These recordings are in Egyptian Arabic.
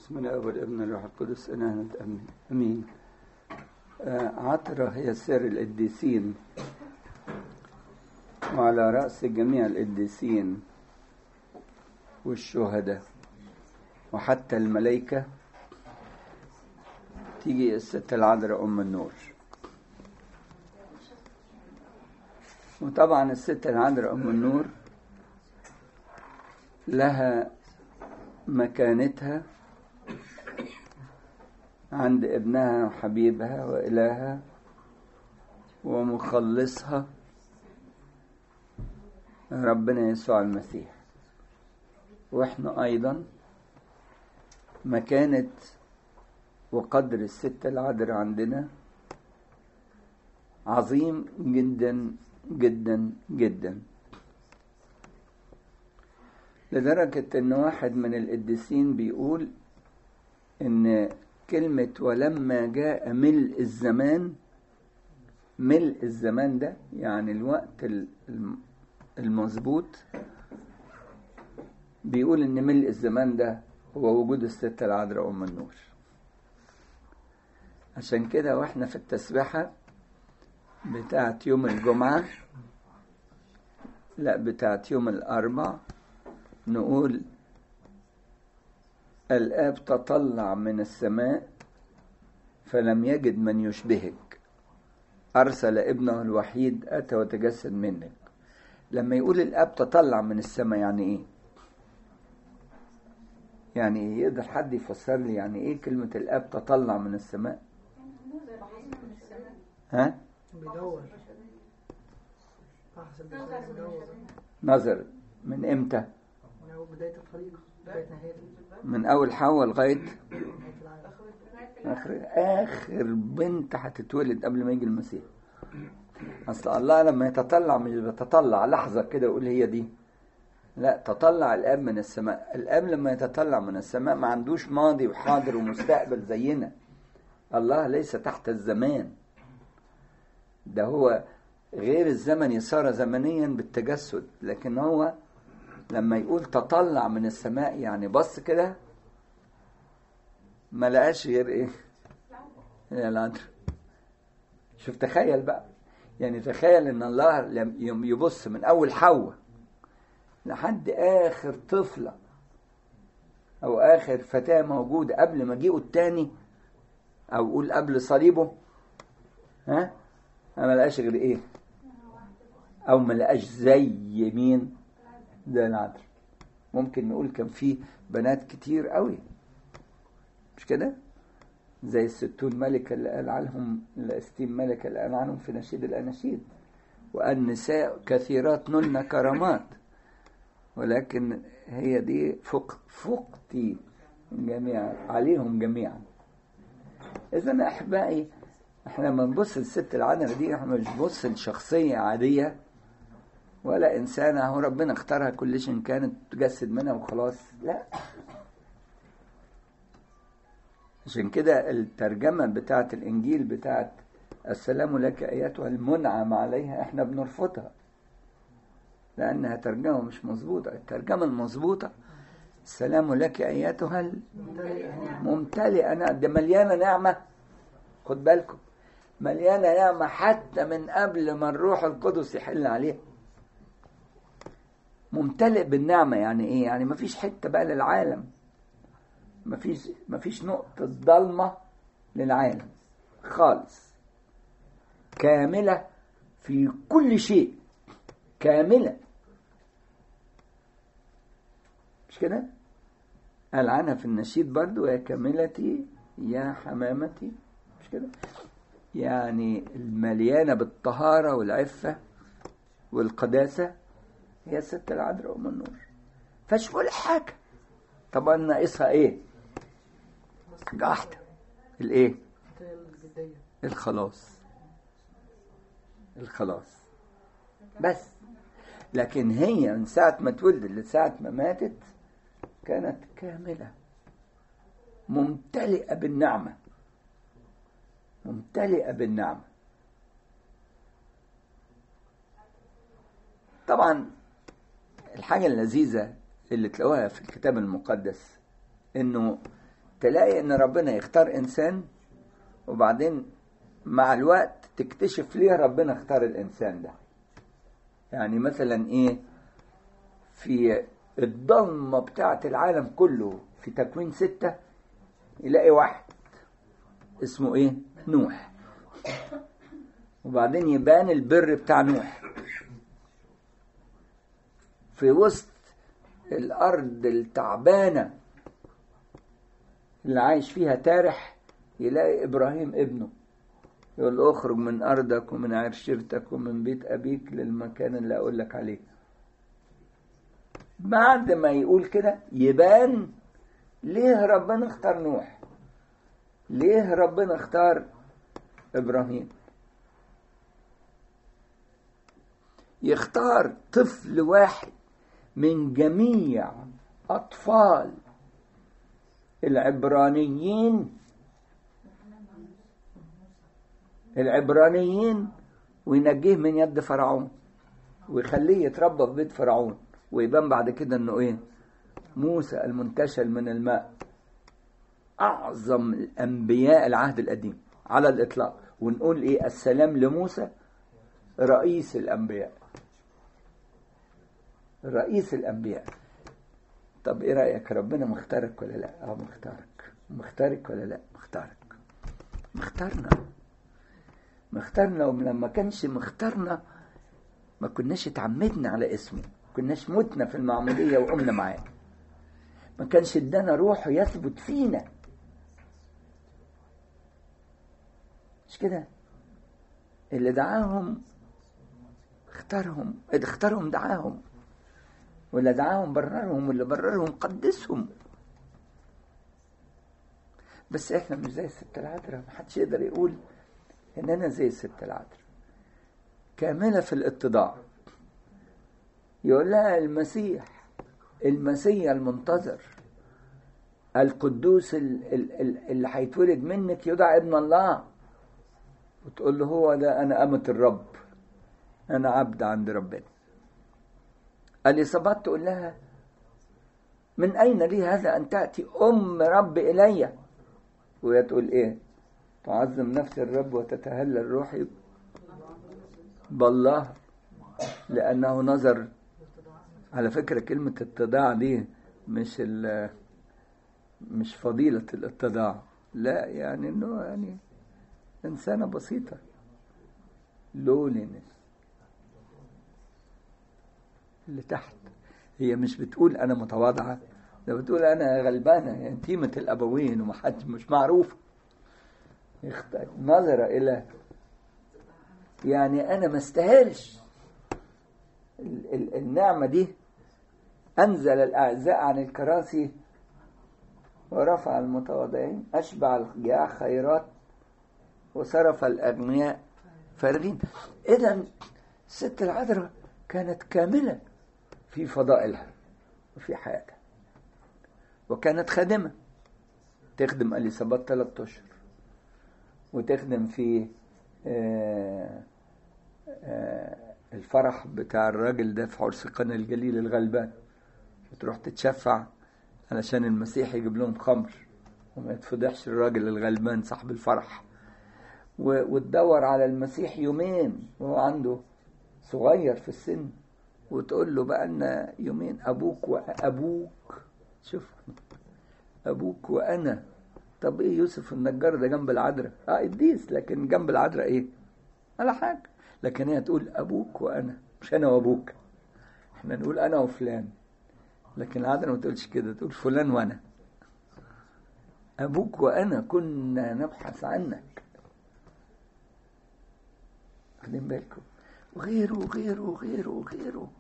بسم الله والابن الروح القدس انا امين امين آه، عطرة هي سر القديسين وعلى رأس جميع القديسين والشهداء وحتى الملائكة تيجي الست العذراء أم النور وطبعا الست العذراء أم النور لها مكانتها عند ابنها وحبيبها وإلهها ومخلصها ربنا يسوع المسيح واحنا ايضا مكانة وقدر الست العذراء عندنا عظيم جدا جدا جدا لدرجة ان واحد من القديسين بيقول ان كلمة ولما جاء ملء الزمان ملء الزمان ده يعني الوقت المظبوط بيقول ان ملء الزمان ده هو وجود الست العذراء ام النور عشان كده واحنا في التسبيحة بتاعت يوم الجمعة لا بتاعت يوم الأربع نقول الآب تطلع من السماء فلم يجد من يشبهك أرسل ابنه الوحيد أتى وتجسد منك لما يقول الاب تطلع من السماء يعني ايه يعني ايه يقدر حد يفسر لي يعني ايه كلمة الاب تطلع من السماء ها بيدور نظر من امتى من أول بداية الخليقة بداية نهاية من اول حواء لغاية نهاية العالم اخر اخر بنت هتتولد قبل ما يجي المسيح اصل الله لما يتطلع مش بيتطلع لحظة كده يقول هي دي لا تطلع الاب من السماء الاب لما يتطلع من السماء ما عندوش ماضي وحاضر ومستقبل زينا الله ليس تحت الزمان ده هو غير الزمن صار زمنيا بالتجسد لكن هو لما يقول تطلع من السماء يعني بص كده ما لقاش غير ايه يا العذراء شوف تخيل بقى يعني تخيل ان الله لم يبص من اول حواء لحد اخر طفلة او اخر فتاة موجودة قبل مجيئه التاني او قول قبل صليبه ها ما لقاش غير ايه او ما لقاش زي مين زي العذراء ممكن نقول كان في بنات كتير قوي مش كده زي الستون ملكة اللي قال عنهم الاستيم ملكة اللي قال عنهم في نشيد الأناشيد والنساء كثيرات نلن كرامات ولكن هي دي فوق فوقتي جميعا عليهم جميعا إذا أحبائي احنا لما نبص للست العذراء دي احنا مش بنبص لشخصية عادية ولا إنسانة هو ربنا اختارها كل شيء كانت تجسد منها وخلاص لا عشان كده الترجمة بتاعت الإنجيل بتاعت السلام لك أيتها المنعم عليها إحنا بنرفضها لأنها ترجمة مش مظبوطة الترجمة المظبوطة السلام لك أيتها الممتلئة أنا ده مليانة نعمة خد بالكم مليانة نعمة حتى من قبل ما الروح القدس يحل عليها ممتلئ بالنعمة يعني إيه؟ يعني مفيش حتة بقى للعالم مفيش مفيش نقطة ضلمة للعالم خالص كاملة في كل شيء كاملة مش كده؟ قال عنها في النشيد برضو يا كاملتي يا حمامتي مش كده؟ يعني المليانة بالطهارة والعفة والقداسة هي الست العذراء أم النور فش كل حاجة طبعا ناقصها ايه؟ حاجة واحدة الايه؟ الجدية الخلاص الخلاص بس لكن هي من ساعة ما اتولدت لساعة ما ماتت كانت كاملة ممتلئة بالنعمة ممتلئة بالنعمة طبعا الحاجة اللذيذة اللي تلاقوها في الكتاب المقدس انه تلاقي ان ربنا يختار انسان وبعدين مع الوقت تكتشف ليه ربنا اختار الانسان ده يعني مثلا ايه في الضلمة بتاعة العالم كله في تكوين ستة يلاقي واحد اسمه ايه نوح وبعدين يبان البر بتاع نوح في وسط الارض التعبانة اللي عايش فيها تارح يلاقي ابراهيم ابنه يقول له اخرج من ارضك ومن عشيرتك ومن بيت ابيك للمكان اللي اقول لك عليه بعد ما يقول كده يبان ليه ربنا اختار نوح ليه ربنا اختار ابراهيم يختار طفل واحد من جميع اطفال العبرانيين العبرانيين وينجيه من يد فرعون ويخليه يتربى في بيت فرعون ويبان بعد كده انه ايه موسى المنتشل من الماء اعظم الانبياء العهد القديم على الاطلاق ونقول ايه السلام لموسى رئيس الانبياء رئيس الانبياء طب ايه رايك ربنا مختارك ولا لا اه مختارك مختارك ولا لا مختارك مختارنا مختارنا ولما كانش مختارنا ما كناش اتعمدنا على اسمه ما كناش متنا في المعمودية وقمنا معاه ما كانش ادانا روحه يثبت فينا مش كده اللي دعاهم اختارهم اللي اختارهم دعاهم واللي دعاهم بررهم واللي بررهم قدسهم بس احنا مش زي الست العذراء محدش يقدر يقول ان انا زي الست العذراء كاملة في الاتضاع يقول لها المسيح المسيح المنتظر القدوس اللي هيتولد منك يدعى ابن الله وتقول له هو ده انا امة الرب انا عبد عند ربنا اليصابات تقول لها من اين لي هذا ان تاتي ام رب الي وهي تقول ايه تعظم نفس الرب وتتهلل روحي بالله لأنه نظر على فكرة كلمة اتضاع دي مش مش فضيلة الاتضاع لا يعني انه يعني انسانة بسيطة لولينس اللي تحت هي مش بتقول انا متواضعة ده بتقول انا غلبانة يعني تيمة الابوين ومحد مش معروفة نظرة الى يعني انا ما استاهلش النعمة دي انزل الاعزاء عن الكراسي ورفع المتواضعين اشبع الجياع خيرات وصرف الاغنياء فارغين اذا الست العذراء كانت كاملة في فضائلها وفي حياتها وكانت خادمة تخدم اليصابات ثلاثة اشهر وتخدم في آآ آآ الفرح بتاع الراجل ده في عرس قنا الجليل الغلبان وتروح تتشفع علشان المسيح يجيب لهم خمر وما يتفضحش الراجل الغلبان صاحب الفرح وتدور على المسيح يومين وهو عنده صغير في السن وتقول له بقى لنا يومين ابوك وابوك شوف ابوك وانا طب ايه يوسف النجار ده جنب العذراء اه قديس لكن جنب العذراء ايه ولا حاجه لكن هي تقول ابوك وانا مش انا وابوك احنا نقول انا وفلان لكن العذراء ما تقولش كده تقول فلان وانا ابوك وانا كنا نبحث عنك واخدين بالكم وغيره وغيره وغيره وغيره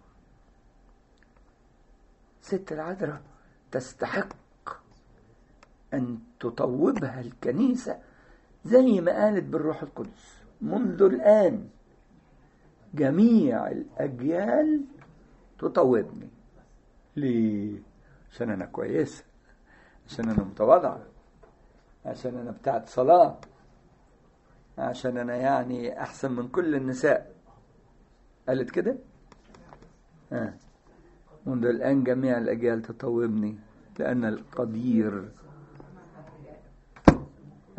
ست العذراء تستحق أن تطوبها الكنيسة زي ما قالت بالروح القدس منذ الآن جميع الأجيال تطوبني ليه؟ عشان أنا كويسة عشان أنا متواضعة عشان أنا بتاعت صلاة عشان أنا يعني أحسن من كل النساء قالت كده؟ آه. منذ الآن جميع الأجيال تطوبني لأن القدير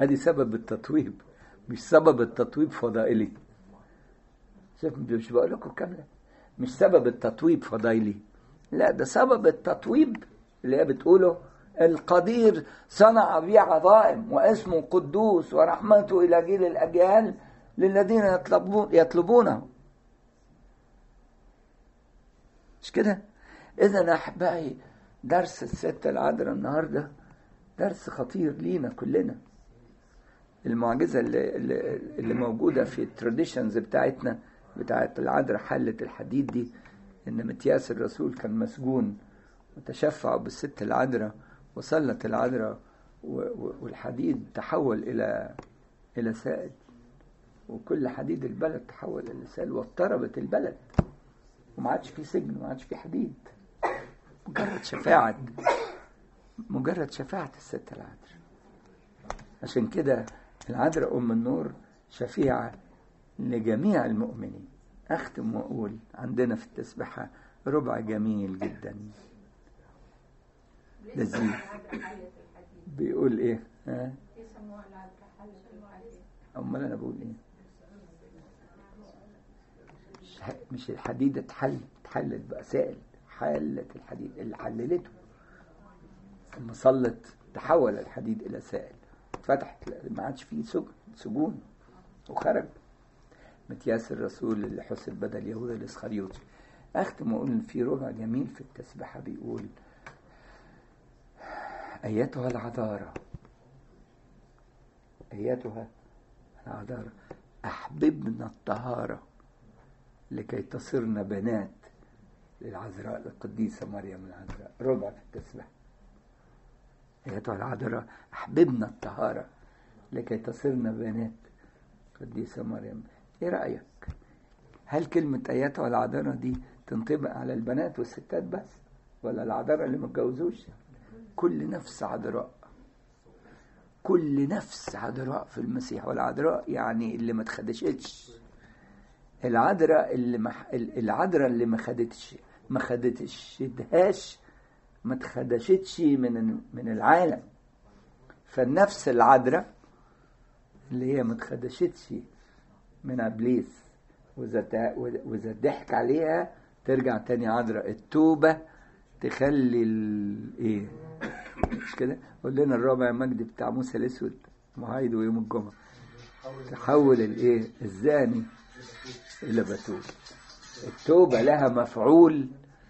ادي سبب التطويب مش سبب التطويب فضائلي شوف مش بقول لكم كامله مش سبب التطويب فضائلي لا ده سبب التطويب اللي هي بتقوله القدير صنع بي عظائم واسمه قدوس ورحمته الى جيل الاجيال للذين يطلبون يطلبونه مش كده اذا احبائي درس الست العذراء النهارده درس خطير لينا كلنا المعجزه اللي, اللي, اللي موجوده في التراديشنز بتاعتنا بتاعت العذراء حله الحديد دي ان متياس الرسول كان مسجون وتشفع بالست العذراء وصلت العذراء والحديد تحول الى الى سائل وكل حديد البلد تحول الى سائل واضطربت البلد وما عادش في سجن وما عادش في حديد مجرد شفاعة مجرد شفاعة الست العذراء عشان كده العذراء أم النور شفيعة لجميع المؤمنين أختم وأقول عندنا في التسبحة ربع جميل جدا لذيذ بيقول إيه؟ ها؟ أمال أنا بقول إيه؟ مش الحديد اتحل اتحلت بقى سائل حلت الحديد اللي حللته ثم صلت تحول الحديد الى سائل اتفتحت ما عادش فيه سجون وخرج متياس الرسول اللي حسب بدل يهوذا الاسخريوطي اختم واقول في ربع جميل في التسبحه بيقول ايتها العذاره ايتها العذاره احببنا الطهاره لكي تصرن بنات للعذراء القديسة مريم العذراء ربع في التسبيح أيتها العذراء أحببنا الطهارة لكي تصرن بنات قديسة مريم إيه رأيك هل كلمة أيتها العذراء دي تنطبق على البنات والستات بس ولا العذراء اللي ما اتجوزوش كل نفس عذراء كل نفس عذراء في المسيح والعذراء يعني اللي ما اتخدشتش العذراء اللي مح... العذراء اللي ما خدتش ما خدتش دهاش ما اتخدشتش من من العالم فالنفس العذراء اللي هي ما اتخدشتش من ابليس واذا واذا ضحك عليها ترجع تاني عذراء التوبه تخلي ايه مش كده قول لنا الرابع مجد بتاع موسى الاسود معايده يوم الجمعه تحول الايه الزاني إلى بتول التوبة لها مفعول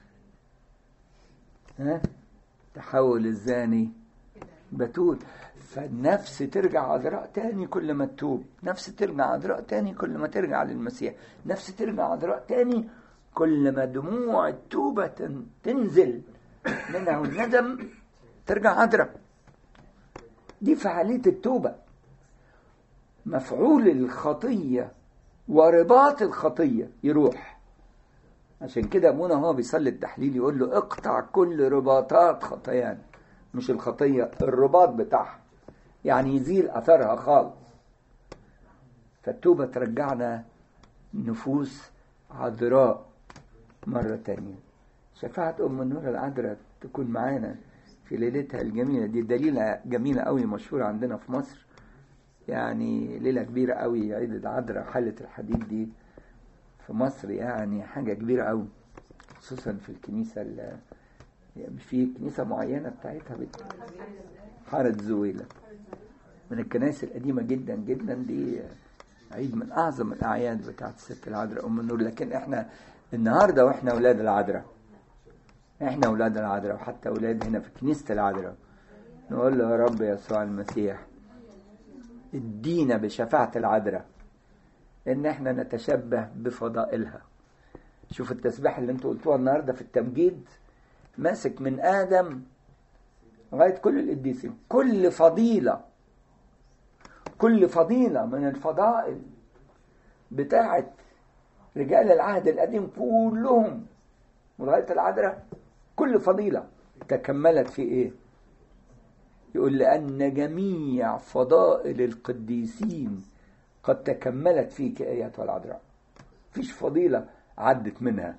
ها تحول الزاني بتول فالنفس ترجع عذراء تاني كل ما تتوب نفس ترجع عذراء تاني كل ما ترجع للمسيح نفس ترجع عذراء تاني كل ما دموع التوبة تنزل منها الندم ترجع عذراء دي فعالية التوبة مفعول الخطيه ورباط الخطية يروح عشان كده ابونا هو بيصلي التحليل يقول له اقطع كل رباطات خطيان مش الخطية الرباط بتاعها يعني يزيل أثرها خالص فالتوبة ترجعنا نفوس عذراء مرة تانية شفاعة أم النور العذراء تكون معانا في ليلتها الجميلة دي دليلة جميلة قوي مشهورة عندنا في مصر يعني ليلة كبيرة قوي عيد العذراء حلة الحديد دي في مصر يعني حاجة كبيرة قوي خصوصا في الكنيسة يعني في كنيسة معينة بتاعتها بت... حارة زويلة من الكنائس القديمة جدا جدا دي عيد من أعظم الأعياد بتاعت الست العذراء أم النور لكن إحنا النهاردة وإحنا أولاد العذراء إحنا أولاد العذراء وحتى أولاد هنا في كنيسة العذراء نقول له يا رب يسوع المسيح ادينا بشفاعة العذراء ان احنا نتشبه بفضائلها شوف التسبيح اللي انتوا قلتوها النهارده في التمجيد ماسك من ادم لغايه كل القديسين كل فضيله كل فضيله من الفضائل بتاعه رجال العهد القديم كلهم ولغايه العذراء كل فضيله تكملت في ايه يقول لأن جميع فضائل القديسين قد تكملت فيك أيتها العذراء فيش فضيلة عدت منها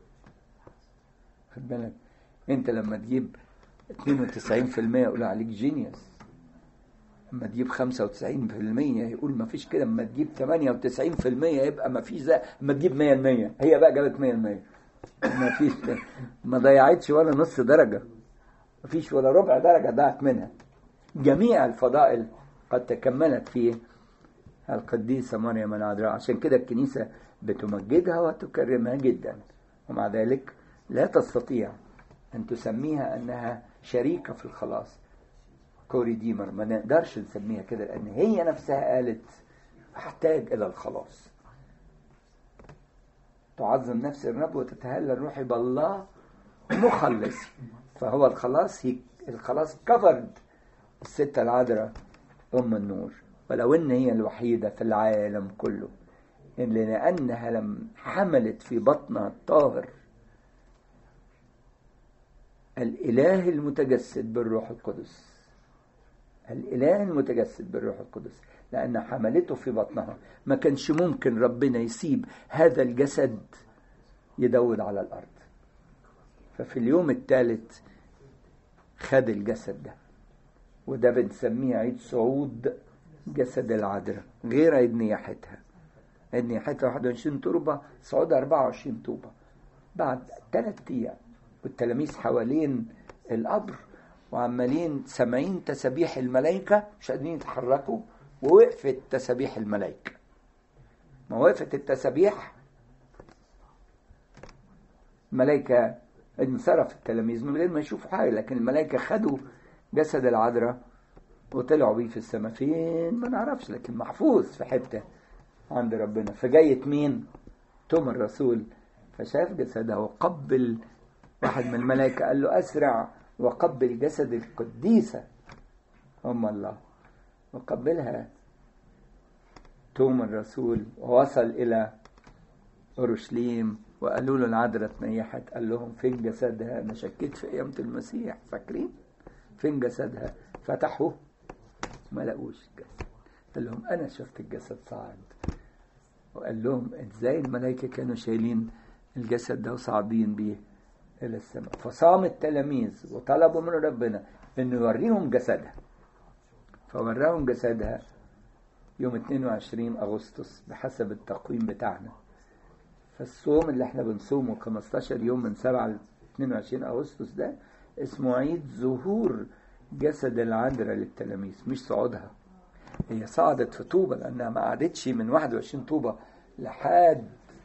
خد بالك انت لما تجيب 92% يقول عليك جينيوس اما تجيب 95% يقول ما فيش كده اما تجيب 98% يبقى ما فيش زي اما تجيب 100% هي بقى جابت 100% ما فيش ما ضيعتش ولا نص درجة ما فيش ولا ربع درجة ضاعت منها جميع الفضائل قد تكملت في القديسة مريم العذراء عشان كده الكنيسة بتمجدها وتكرمها جدا ومع ذلك لا تستطيع أن تسميها أنها شريكة في الخلاص كوريديمر ما نقدرش نسميها كده لأن هي نفسها قالت أحتاج إلى الخلاص تعظم نفس الرب وتتهلل روحي بالله مخلص فهو الخلاص هي الخلاص كفرد الستة العذراء أم النور ولو إن هي الوحيدة في العالم كله إن لأنها لم حملت في بطنها الطاهر الإله المتجسد بالروح القدس الإله المتجسد بالروح القدس لأن حملته في بطنها ما كانش ممكن ربنا يسيب هذا الجسد يدود على الأرض ففي اليوم الثالث خد الجسد ده وده بنسميه عيد صعود جسد العذراء غير عيد نياحتها عيد نياحتها 21 تربة صعودها 24 طوبة بعد ثلاث أيام والتلاميذ حوالين القبر وعمالين سامعين تسابيح الملائكة مش قادرين يتحركوا ووقفت تسابيح الملائكة ما وقفت التسابيح الملائكة انصرف التلاميذ من غير ما يشوفوا حاجة لكن الملائكة خدوا جسد العذراء وطلعوا بيه في السماء فين ما نعرفش لكن محفوظ في حتة عند ربنا فجاية مين توما الرسول فشاف جسدها وقبل واحد من الملائكة قال له أسرع وقبل جسد القديسة أم الله وقبلها توما الرسول ووصل إلى أورشليم وقالوا له العذراء اتنيحت قال لهم فين جسدها أنا شكيت في قيامة المسيح فاكرين فين جسدها فتحوا ما لقوش الجسد قال لهم أنا شفت الجسد صعد وقال لهم ازاي الملائكة كانوا شايلين الجسد ده وصاعدين بيه إلى السماء فصام التلاميذ وطلبوا من ربنا إنه يوريهم جسدها فوراهم جسدها يوم 22 أغسطس بحسب التقويم بتاعنا فالصوم اللي احنا بنصومه 15 يوم من 7 ل 22 أغسطس ده اسمه عيد ظهور جسد العذراء للتلاميذ مش صعودها هي صعدت في طوبة لأنها ما قعدتش من 21 طوبة لحد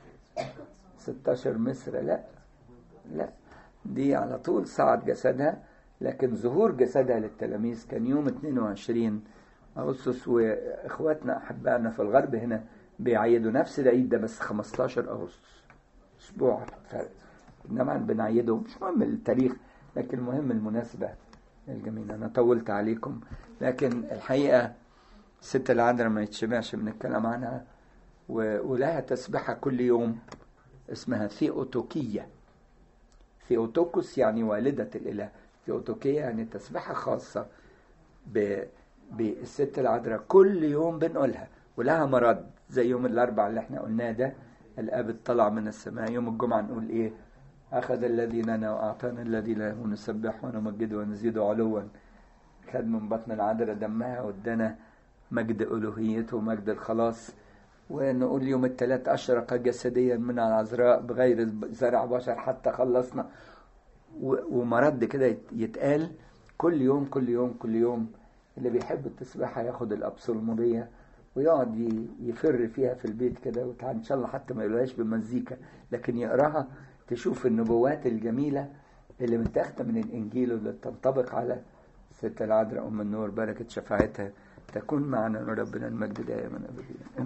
16 مصر لا لا دي على طول صعد جسدها لكن ظهور جسدها للتلاميذ كان يوم 22 أغسطس وإخواتنا أحبائنا في الغرب هنا بيعيدوا نفس العيد ده بس 15 أغسطس أسبوع فرق إنما بنعيده مش مهم التاريخ لكن المهم المناسبة الجميلة أنا طولت عليكم لكن الحقيقة الست العذراء ما يتشبعش من الكلام عنها ولها تسبحة كل يوم اسمها ثيوتوكية ثيوتوكوس يعني والدة الإله ثيوتوكية يعني تسبحة خاصة ب... بالست العذراء كل يوم بنقولها ولها مرض زي يوم الأربع اللي احنا قلناه ده الآب طلع من السماء يوم الجمعة نقول إيه أخذ الذي لنا وأعطانا الذي له نسبح ونمجده ونزيد علوا خد من بطن العذراء دمها وادانا مجد ألوهيته ومجد الخلاص ونقول يوم الثلاث أشرق جسديا من العذراء بغير زرع بشر حتى خلصنا ومرد كده يتقال كل يوم كل يوم كل يوم اللي بيحب التسبيحة ياخد الأبصلمودية ويقعد يفر فيها في البيت كده إن شاء الله حتى ما يقولهاش بمزيكا لكن يقراها تشوف النبوات الجميلة اللي متاخدة من الإنجيل واللي تنطبق على ست العذراء أم النور بركة شفاعتها تكون معنا ربنا المجد دائما أبدا